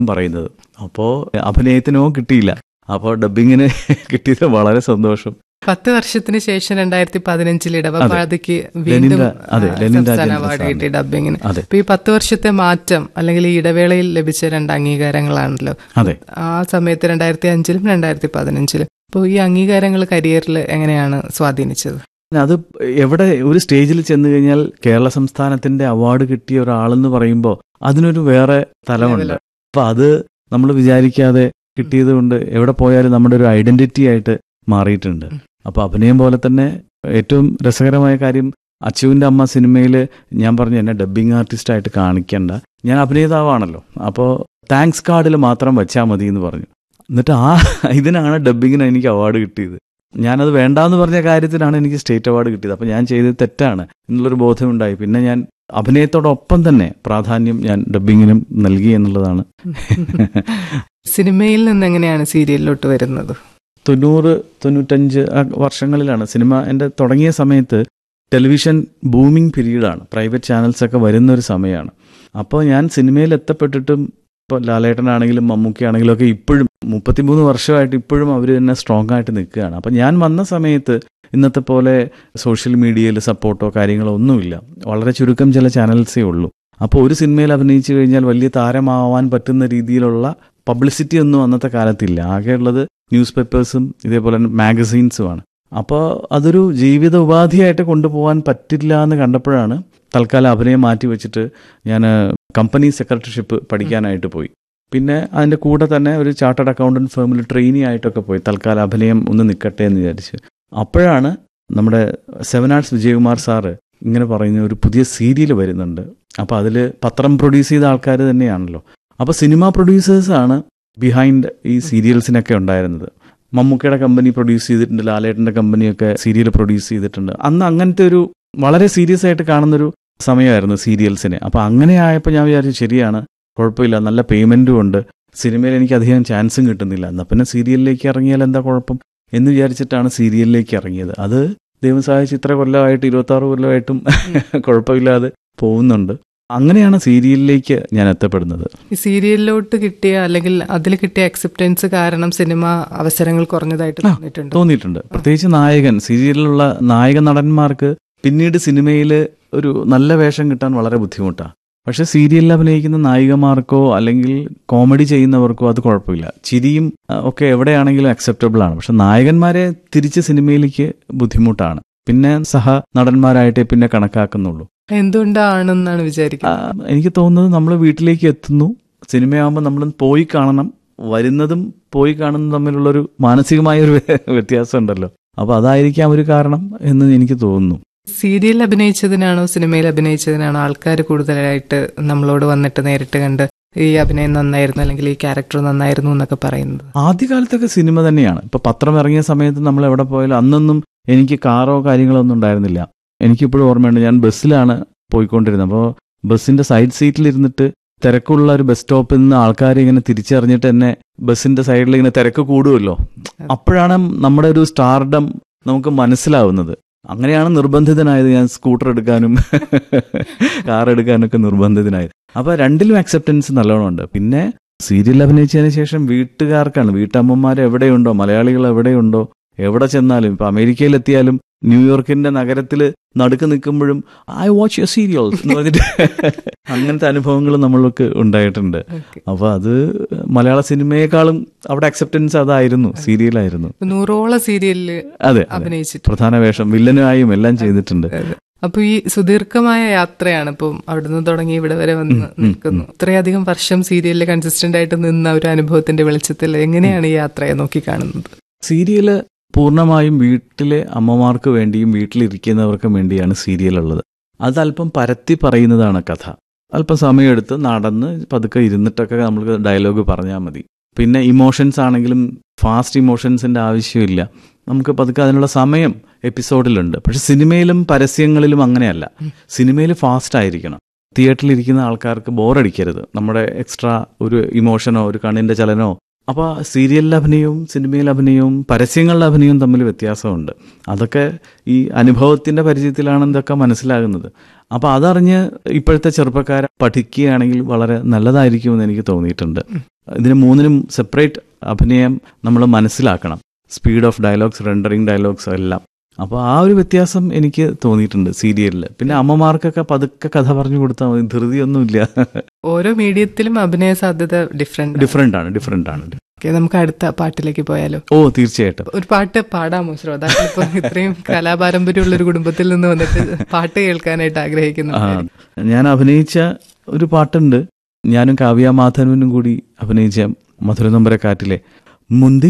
പറയുന്നത് അപ്പോൾ അഭിനയത്തിനോ കിട്ടിയില്ല അപ്പോൾ ഡബിങ്ങിന് കിട്ടിയത് വളരെ സന്തോഷം പത്ത് വർഷത്തിന് ശേഷം രണ്ടായിരത്തി പതിനഞ്ചിൽ ഇടവപ്പാതയ്ക്ക് ലെനിൻ വീണ്ടും രാ- അതെ, ആ, ലെനിൻ സംസ്ഥാന രാജേന്ദ്ര അവാർഡ് സാറിന്. കിട്ടി ഡബിങ്ങിന് അതെ. അപ്പൊ ഈ പത്ത് വർഷത്തെ മാറ്റം അല്ലെങ്കിൽ ഈ ഇടവേളയിൽ ലഭിച്ച രണ്ട് അംഗീകാരങ്ങളാണല്ലോ അതെ ആ സമയത്ത് രണ്ടായിരത്തി അഞ്ചിലും രണ്ടായിരത്തി പതിനഞ്ചിലും അപ്പോൾ ഈ അംഗീകാരങ്ങൾ കരിയറിൽ എങ്ങനെയാണ് സ്വാധീനിച്ചത് അത് എവിടെ ഒരു സ്റ്റേജിൽ ചെന്ന് കഴിഞ്ഞാൽ കേരള സംസ്ഥാനത്തിന്റെ അവാർഡ് കിട്ടിയ ഒരാളെന്ന് പറയുമ്പോൾ അതിനൊരു വേറെ തലമുണ്ട് അപ്പൊ അത് നമ്മൾ വിചാരിക്കാതെ കിട്ടിയത് കൊണ്ട് എവിടെ പോയാലും നമ്മുടെ ഒരു ഐഡന്റിറ്റി ആയിട്ട് മാറിയിട്ടുണ്ട് അപ്പൊ അഭിനയം പോലെ തന്നെ ഏറ്റവും രസകരമായ കാര്യം അച്ചുവിന്റെ അമ്മ സിനിമയിൽ ഞാൻ പറഞ്ഞു എന്നെ ഡബ്ബിംഗ് ആർട്ടിസ്റ്റ് ആയിട്ട് കാണിക്കണ്ട ഞാൻ അഭിനേതാവാണല്ലോ അപ്പോൾ താങ്ക്സ് കാർഡിൽ മാത്രം വെച്ചാൽ മതി എന്ന് പറഞ്ഞു എന്നിട്ട് ആ ഇതിനാണ് ഡബ്ബിങ്ങിന് എനിക്ക് അവാർഡ് കിട്ടിയത് ഞാനത് വേണ്ടാന്ന് പറഞ്ഞ കാര്യത്തിനാണ് എനിക്ക് സ്റ്റേറ്റ് അവാർഡ് കിട്ടിയത് അപ്പോൾ ഞാൻ ചെയ്തത് തെറ്റാണ് എന്നുള്ളൊരു ബോധമുണ്ടായി പിന്നെ ഞാൻ അഭിനയത്തോടൊപ്പം തന്നെ പ്രാധാന്യം ഞാൻ ഡബ്ബിങ്ങിനും നൽകി എന്നുള്ളതാണ് സിനിമയിൽ നിന്ന് എങ്ങനെയാണ് സീരിയലിലോട്ട് വരുന്നത് തൊണ്ണൂറ് തൊണ്ണൂറ്റഞ്ച് ആ വർഷങ്ങളിലാണ് സിനിമ എൻ്റെ തുടങ്ങിയ സമയത്ത് ടെലിവിഷൻ ബൂമിംഗ് പീരീഡാണ് പ്രൈവറ്റ് ചാനൽസ് ഒക്കെ വരുന്ന ഒരു സമയമാണ് അപ്പോൾ ഞാൻ സിനിമയിൽ എത്തപ്പെട്ടിട്ടും ഇപ്പോൾ ലാലേട്ടനാണെങ്കിലും മമ്മൂക്കയാണെങ്കിലും ഒക്കെ ഇപ്പോഴും മുപ്പത്തിമൂന്ന് വർഷമായിട്ട് ഇപ്പോഴും അവർ തന്നെ സ്ട്രോങ് ആയിട്ട് നിൽക്കുകയാണ് അപ്പം ഞാൻ വന്ന സമയത്ത് ഇന്നത്തെ പോലെ സോഷ്യൽ മീഡിയയിൽ സപ്പോർട്ടോ കാര്യങ്ങളോ ഒന്നുമില്ല വളരെ ചുരുക്കം ചില ചാനൽസേ ഉള്ളൂ അപ്പോൾ ഒരു സിനിമയിൽ അഭിനയിച്ചു കഴിഞ്ഞാൽ വലിയ താരമാവാൻ പറ്റുന്ന രീതിയിലുള്ള പബ്ലിസിറ്റി ഒന്നും അന്നത്തെ കാലത്തില്ല ആകെയുള്ളത് ന്യൂസ് പേപ്പേഴ്സും ഇതേപോലെ തന്നെ മാഗസീൻസുമാണ് അപ്പോൾ അതൊരു ജീവിത ഉപാധിയായിട്ട് കൊണ്ടുപോകാൻ പറ്റില്ല എന്ന് കണ്ടപ്പോഴാണ് തൽക്കാലം അഭിനയം മാറ്റി വെച്ചിട്ട് ഞാൻ കമ്പനി സെക്രട്ടറിഷിപ്പ് പഠിക്കാനായിട്ട് പോയി പിന്നെ അതിൻ്റെ കൂടെ തന്നെ ഒരു ചാർട്ടേഡ് അക്കൗണ്ടന്റ് ഫേമിൽ ട്രെയിനി ആയിട്ടൊക്കെ പോയി തൽക്കാലം അഭിനയം ഒന്ന് നിൽക്കട്ടെ എന്ന് വിചാരിച്ച് അപ്പോഴാണ് നമ്മുടെ സെവൻ ആർട്സ് വിജയകുമാർ സാറ് ഇങ്ങനെ പറയുന്ന ഒരു പുതിയ സീരിയൽ വരുന്നുണ്ട് അപ്പോൾ അതിൽ പത്രം പ്രൊഡ്യൂസ് ചെയ്ത ആൾക്കാർ തന്നെയാണല്ലോ അപ്പോൾ സിനിമ പ്രൊഡ്യൂസേഴ്സാണ് ബിഹൈൻഡ് ഈ സീരിയൽസിനൊക്കെ ഉണ്ടായിരുന്നത് മമ്മൂക്കയുടെ കമ്പനി പ്രൊഡ്യൂസ് ചെയ്തിട്ടുണ്ട് ലാലേട്ടൻ്റെ കമ്പനിയൊക്കെ സീരിയൽ പ്രൊഡ്യൂസ് ചെയ്തിട്ടുണ്ട് അന്ന് അങ്ങനത്തെ ഒരു വളരെ സീരിയസ് ആയിട്ട് കാണുന്നൊരു സമയമായിരുന്നു സീരിയൽസിന് അപ്പോൾ അങ്ങനെ ആയപ്പോൾ ഞാൻ വിചാരിച്ചു ശരിയാണ് കുഴപ്പമില്ല നല്ല പേയ്മെൻറ്റും ഉണ്ട് സിനിമയിൽ എനിക്ക് അധികം ചാൻസും കിട്ടുന്നില്ല എന്നാൽ പിന്നെ സീരിയലിലേക്ക് ഇറങ്ങിയാൽ എന്താ കുഴപ്പം എന്ന് വിചാരിച്ചിട്ടാണ് സീരിയലിലേക്ക് ഇറങ്ങിയത് അത് ദൈവം സഹായിച്ച് ഇത്ര കൊല്ലമായിട്ട് ഇരുപത്താറ് കൊല്ലമായിട്ടും കുഴപ്പമില്ലാതെ പോകുന്നുണ്ട് അങ്ങനെയാണ് സീരിയലിലേക്ക് ഞാൻ എത്തപ്പെടുന്നത് ഈ സീരിയലിലോട്ട് കിട്ടിയ അല്ലെങ്കിൽ അതിൽ കിട്ടിയ അക്സെപ്റ്റൻസ് കാരണം സിനിമ അവസരങ്ങൾ കുറഞ്ഞതായിട്ട് തോന്നിയിട്ടുണ്ട് തോന്നിയിട്ടുണ്ട് പ്രത്യേകിച്ച് നായകൻ സീരിയലിലുള്ള നായക നടന്മാർക്ക് പിന്നീട് സിനിമയിൽ ഒരു നല്ല വേഷം കിട്ടാൻ വളരെ ബുദ്ധിമുട്ടാണ് പക്ഷെ സീരിയലിൽ അഭിനയിക്കുന്ന നായികമാർക്കോ അല്ലെങ്കിൽ കോമഡി ചെയ്യുന്നവർക്കോ അത് കുഴപ്പമില്ല ചിരിയും ആ, ഒക്കെ എവിടെയാണെങ്കിലും അക്സെപ്റ്റബിൾ ആണ് പക്ഷെ നായകന്മാരെ തിരിച്ച് സിനിമയിലേക്ക് ബുദ്ധിമുട്ടാണ് പിന്നെ സഹ നടന്മാരായിട്ടേ പിന്നെ കണക്കാക്കുന്നുള്ളൂ എന്തുകൊണ്ടാണെന്നാണ് വിചാരിക്കുന്നത് ആ, എനിക്ക് തോന്നുന്നത് നമ്മൾ വീട്ടിലേക്ക് എത്തുന്നു സിനിമയാകുമ്പോൾ നമ്മൾ പോയി കാണണം വരുന്നതും പോയി കാണുന്നതും തമ്മിലുള്ളൊരു മാനസികമായ ഒരു വ്യത്യാസം ഉണ്ടല്ലോ അപ്പൊ അതായിരിക്കാം ഒരു കാരണം എന്ന് എനിക്ക് തോന്നുന്നു സീരിയൽ അഭിനയിച്ചതിനാണോ സിനിമയിൽ അഭിനയിച്ചതിനാണോ ആൾക്കാർ കൂടുതലായിട്ട് നമ്മളോട് വന്നിട്ട് നേരിട്ട് കണ്ട് ഈ അഭിനയം നന്നായിരുന്നു അല്ലെങ്കിൽ ഈ ക്യാരക്ടർ നന്നായിരുന്നു എന്നൊക്കെ പറയുന്നത് ആദ്യകാലത്തൊക്കെ സിനിമ തന്നെയാണ് ഇപ്പൊ പത്രം ഇറങ്ങിയ സമയത്ത് നമ്മൾ എവിടെ പോയാലും അന്നൊന്നും എനിക്ക് കാറോ കാര്യങ്ങളോ ഒന്നും ഉണ്ടായിരുന്നില്ല എനിക്കിപ്പോഴും ഓർമ്മയുണ്ട് ഞാൻ ബസ്സിലാണ് പോയിക്കൊണ്ടിരുന്നത് അപ്പോൾ ബസ്സിന്റെ സൈഡ് സീറ്റിൽ ഇരുന്നിട്ട് തിരക്കുള്ള ഒരു ബസ് സ്റ്റോപ്പിൽ നിന്ന് ആൾക്കാർ ഇങ്ങനെ തിരിച്ചറിഞ്ഞിട്ട് എന്നെ ബസ്സിന്റെ സൈഡിൽ ഇങ്ങനെ തിരക്ക് കൂടുമല്ലോ അപ്പോഴാണ് നമ്മുടെ ഒരു സ്റ്റാർഡം നമുക്ക് മനസ്സിലാവുന്നത് അങ്ങനെയാണ് നിർബന്ധിതനായത് ഞാൻ സ്കൂട്ടർ എടുക്കാനും കാർ എടുക്കാനൊക്കെ നിർബന്ധിതനായത് അപ്പൊ രണ്ടിലും അക്സെപ്റ്റൻസ് നല്ലോണം ഉണ്ട് പിന്നെ സീരിയൽ അഭിനയിച്ചതിന് ശേഷം വീട്ടുകാർക്കാണ് വീട്ടമ്മമാർ എവിടെയുണ്ടോ മലയാളികൾ എവിടെയുണ്ടോ എവിടെ ചെന്നാലും ഇപ്പൊ അമേരിക്കയിലെത്തിയാലും ന്യൂയോർക്കിന്റെ നഗരത്തിൽ നടുക്ക് നിൽക്കുമ്പോഴും ഐ വാച്ച് യുവർ സീരിയൽസ് എന്ന് പറഞ്ഞിട്ട് അങ്ങനത്തെ അനുഭവങ്ങൾ നമ്മൾക്ക് ഉണ്ടായിട്ടുണ്ട് അപ്പൊ അത് മലയാള സിനിമയെക്കാളും അവിടെ അക്സെപ്റ്റൻസ് അതായിരുന്നു സീരിയലായിരുന്നു നൂറോളം സീരിയലില് അതെ അതെ. അഭിനയിച്ചിട്ട് പ്രധാന വേഷം വില്ലനുമായും എല്ലാം ചെയ്തിട്ടുണ്ട് അപ്പൊ ഈ സുദീർഘമായ യാത്രയാണ് ഇപ്പം അവിടുന്ന് തുടങ്ങി ഇവിടെ വരെ വന്ന് നിൽക്കുന്നു ഇത്രയധികം വർഷം സീരിയലിൽ കൺസിസ്റ്റന്റ് ആയിട്ട് നിന്ന ഒരു അനുഭവത്തിന്റെ വെളിച്ചത്തിൽ എങ്ങനെയാണ് ഈ യാത്രയെ നോക്കി കാണുന്നത് സീരിയല് പൂർണ്ണമായും വീട്ടിലെ അമ്മമാർക്ക് വേണ്ടിയും വീട്ടിലിരിക്കുന്നവർക്കും വേണ്ടിയാണ് സീരിയൽ ഉള്ളത് അത് അല്പം പരത്തി പറയുന്നതാണ് കഥ അല്പം സമയമെടുത്ത് നടന്ന് പതുക്കെ ഇരുന്നിട്ടൊക്കെ നമ്മൾക്ക് ഡയലോഗ് പറഞ്ഞാൽ മതി പിന്നെ ഇമോഷൻസ് ആണെങ്കിലും ഫാസ്റ്റ് ഇമോഷൻസിന്റെ ആവശ്യമില്ല നമുക്ക് പതുക്കെ അതിനുള്ള സമയം എപ്പിസോഡിലുണ്ട് പക്ഷെ സിനിമയിലും പരസ്യങ്ങളിലും അങ്ങനെയല്ല സിനിമയിൽ ഫാസ്റ്റ് ആയിരിക്കണം തിയേറ്ററിൽ ഇരിക്കുന്ന ആൾക്കാർക്ക് ബോറടിക്കരുത് നമ്മുടെ എക്സ്ട്രാ ഒരു ഇമോഷനോ ഒരു കണ്ണിന്റെ ചലനോ അപ്പോൾ സീരിയലിലെ അഭിനയവും സിനിമയിലെ അഭിനയവും പരസ്യങ്ങളിലെ അഭിനയവും തമ്മിൽ വ്യത്യാസമുണ്ട് അതൊക്കെ ഈ അനുഭവത്തിന്റെ പരിചയത്തിലാണ് ഇതൊക്കെ മനസ്സിലാകുന്നത് അപ്പോൾ അതറിഞ്ഞ് ഇപ്പോഴത്തെ ചെറുപ്പക്കാരെ പഠിക്കുകയാണെങ്കിൽ വളരെ നല്ലതായിരിക്കുമെന്ന് എനിക്ക് തോന്നിയിട്ടുണ്ട് ഇതിന് മൂന്നിനും സെപ്പറേറ്റ് അഭിനയം നമ്മൾ മനസ്സിലാക്കണം speed of dialogues rendering dialogues എല്ലാം അപ്പോൾ ആ ഒരു വ്യത്യാസം എനിക്ക് തോന്നിയിട്ടുണ്ട് സീരിയലിൽ പിന്നെ അമ്മമാർക്കൊക്കെ പതുക്കെ കഥ പറഞ്ഞു കൊടുത്താൽ മതി ധൃതിയൊന്നുമില്ല ഓരോ മീഡിയത്തിലും അഭിനയ സാധ്യത ഡിഫറെന്റ് ഡിഫറെൻ്റ് ആണ് ഡിഫറെൻ്റ് ആണ് നമുക്ക് അടുത്ത പാട്ടിലേക്ക് പോയാലോ ഓ തീർച്ചയായിട്ടും ഒരു പാട്ട് പാടാമോ ശ്രോതാക്കൾ ഇപ്പൊ ഇത്രയും കലാപാരമ്പര്യമുള്ള ഒരു കുടുംബത്തിൽ നിന്ന് വന്നിട്ട് പാട്ട് കേൾക്കാനായിട്ട് ആഗ്രഹിക്കുന്നു ആ, ഞാൻ അഭിനയിച്ച ഒരു പാട്ടുണ്ട് ഞാനും കാവ്യ മാധവനും കൂടി അഭിനയിച്ച മധുരനമ്പര കാറ്റിലെ മുന്തി